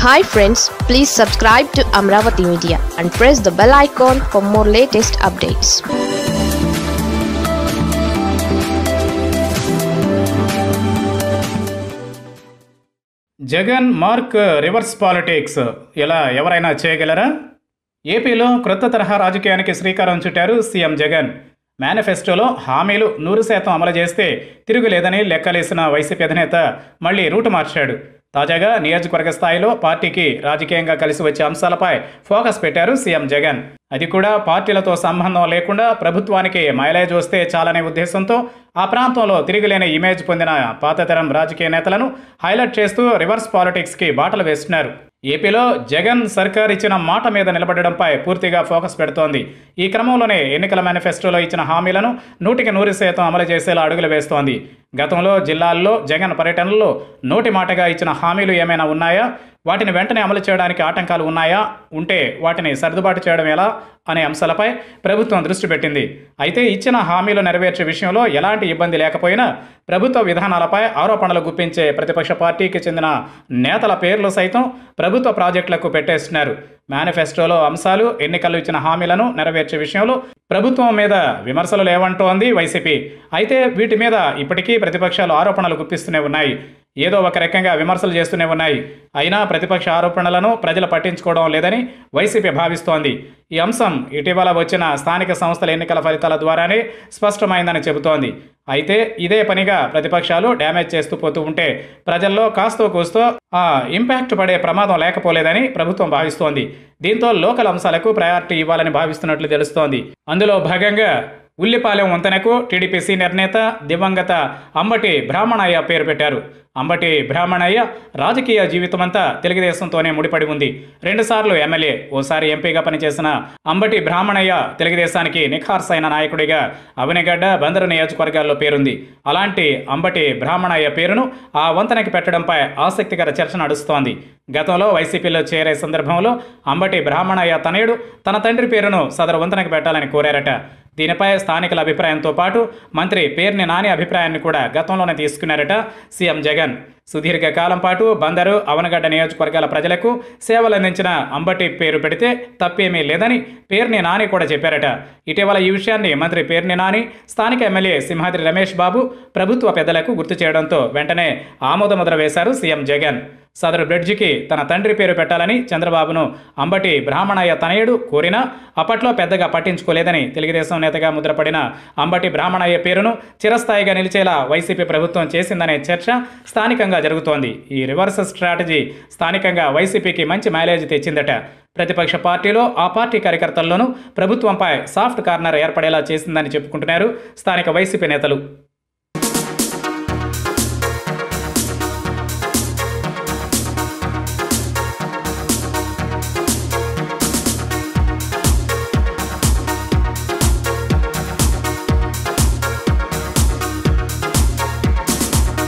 hi friends please subscribe to Amaravati media and press the bell icon for more latest updates Jagan mark reverse politics ఇలా ఎవరైనా చేయగలరా ఏపీలో క్రొత్త తరహా రాజకీయానికి శ్రీకారం చుట్టారు సీఎం జగన్ మేనిఫెస్టోలో హామీలు నూరు శాతం అమలు చేస్తే తిరుగులేదని లెక్కలేసిన వైసీపీ అధినేత మళ్ళీ రూటు మార్చాడు తాజాగా నియోజకవర్గ స్థాయిలో పార్టీకి రాజకీయంగా కలిసి వచ్చే అంశాలపై ఫోకస్ పెట్టారు సీఎం జగన్ అది కూడా పార్టీలతో సంబంధం లేకుండా ప్రభుత్వానికి మైలేజ్ వస్తే చాలనే ఉద్దేశంతో ఆ ప్రాంతంలో తిరిగిలేని ఇమేజ్ పొందిన పాతతరం రాజకీయ నేతలను హైలైట్ చేస్తూ రివర్స్ పాలిటిక్స్కి బాటలు వేస్తున్నారు ఏపీలో జగన్ సర్కార్ ఇచ్చిన మాట మీద నిలబడడంపై పూర్తిగా ఫోకస్ పెడుతోంది ఈ క్రమంలోనే ఎన్నికల మేనిఫెస్టోలో ఇచ్చిన హామీలను నూటికి నూరు శాతం అమలు చేసేలా అడుగులు వేస్తోంది గతంలో జిల్లాల్లో జగన్ పర్యటనలో నోటి మాటగా ఇచ్చిన హామీలు ఏమైనా ఉన్నాయా వాటిని వెంటనే అమలు చేయడానికి ఆటంకాలు ఉన్నాయా ఉంటే వాటిని సర్దుబాటు చేయడం ఎలా అనే అంశాలపై ప్రభుత్వం దృష్టి పెట్టింది అయితే ఇచ్చిన హామీలు నెరవేర్చే విషయంలో ఎలాంటి ఇబ్బంది లేకపోయినా ప్రభుత్వ విధానాలపై ఆరోపణలు గుప్పించే ప్రతిపక్ష పార్టీకి చెందిన నేతల పేర్లు సైతం ప్రభుత్వ ప్రాజెక్టులకు పెట్టేస్తున్నారు మేనిఫెస్టోలో అంశాలు ఎన్నికల్లో ఇచ్చిన హామీలను నెరవేర్చే విషయంలో ప్రభుత్వం మీద విమర్శలు లేవంటోంది వైసీపీ అయితే వీటి మీద ఇప్పటికీ ప్రతిపక్షాలు ఆరోపణలు గుప్పిస్తూనే ఉన్నాయి ఏదో ఒక రకంగా విమర్శలు చేస్తూనే ఉన్నాయి అయినా ప్రతిపక్ష ఆరోపణలను ప్రజలు పట్టించుకోవడం లేదని వైసీపీ భావిస్తోంది ఈ అంశం ఇటీవల వచ్చిన స్థానిక సంస్థల ఎన్నికల ఫలితాల ద్వారానే స్పష్టమైందని చెబుతోంది అయితే ఇదే పనిగా ప్రతిపక్షాలు డ్యామేజ్ చేస్తూ పోతూ ఉంటే ప్రజల్లో కాస్తో కూస్తో ఆ ఇంపాక్ట్ పడే ప్రమాదం లేకపోలేదని ప్రభుత్వం భావిస్తోంది దీంతో లోకల్ అంశాలకు ప్రయారిటీ ఇవ్వాలని భావిస్తున్నట్లు తెలుస్తోంది అందులో భాగంగా ఉల్లిపాలెం వంతెనకు టీడీపీ సీనియర్ నేత దివంగత అంబటి బ్రాహ్మణయ్య పేరు పెట్టారు అంబటి బ్రాహ్మణయ్య రాజకీయ జీవితమంతా తెలుగుదేశంతోనే ముడిపడి ఉంది రెండుసార్లు ఎమ్మెల్యే ఓసారి ఎంపీగా పనిచేసిన అంబటి బ్రాహ్మణయ్య తెలుగుదేశానికి నిఖార్సైన నాయకుడిగా అవనిగడ్డ బందరు నియోజకవర్గాల్లో పేరుంది అలాంటి అంబటి బ్రాహ్మణయ్య పేరును ఆ వంతెనకి పెట్టడంపై ఆసక్తికర చర్చ నడుస్తోంది గతంలో వైసీపీలో చేరే సందర్భంలో అంబటి బ్రాహ్మణయ్య తనయుడు తన తండ్రి పేరును సదరు వంతెనకి పెట్టాలని కోరారట దీనిపై స్థానికుల అభిప్రాయంతో పాటు మంత్రి పేర్ని నాని అభిప్రాయాన్ని కూడా గతంలోనే తీసుకున్నారట సీఎం జగన్ సుదీర్ఘ కాలం పాటు బందరు అవనగడ్డ నియోజకవర్గాల ప్రజలకు సేవలు అందించిన అంబటి పేరు పెడితే తప్పేమీ లేదని పేర్ని నాని కూడా చెప్పారట ఇటీవల ఈ విషయాన్ని మంత్రి పేర్ని నాని స్థానిక ఎమ్మెల్యే సింహాద్రి రమేష్ బాబు ప్రభుత్వ పెద్దలకు గుర్తు చేయడంతో వెంటనే ఆమోదముద్ర వేశారు సీఎం జగన్ సదరు బ్రిడ్జికి తన తండ్రి పేరు పెట్టాలని చంద్రబాబును అంబటి బ్రాహ్మణయ్య తనయుడు కోరినా అప్పట్లో పెద్దగా పట్టించుకోలేదని తెలుగుదేశం నేతగా ముద్రపడిన అంబటి బ్రాహ్మణయ్య పేరును చిరస్థాయిగా నిలిచేలా వైసీపీ ప్రభుత్వం చేసిందనే చర్చ స్థానికంగా జరుగుతోంది ఈ రివర్స్ స్ట్రాటజీ స్థానికంగా వైసీపీకి మంచి మైలేజ్ తెచ్చిందట ప్రతిపక్ష పార్టీలో ఆ పార్టీ కార్యకర్తల్లోనూ ప్రభుత్వంపై సాఫ్ట్ కార్నర్ ఏర్పడేలా చేసిందని చెప్పుకుంటున్నారు స్థానిక వైసీపీ నేతలు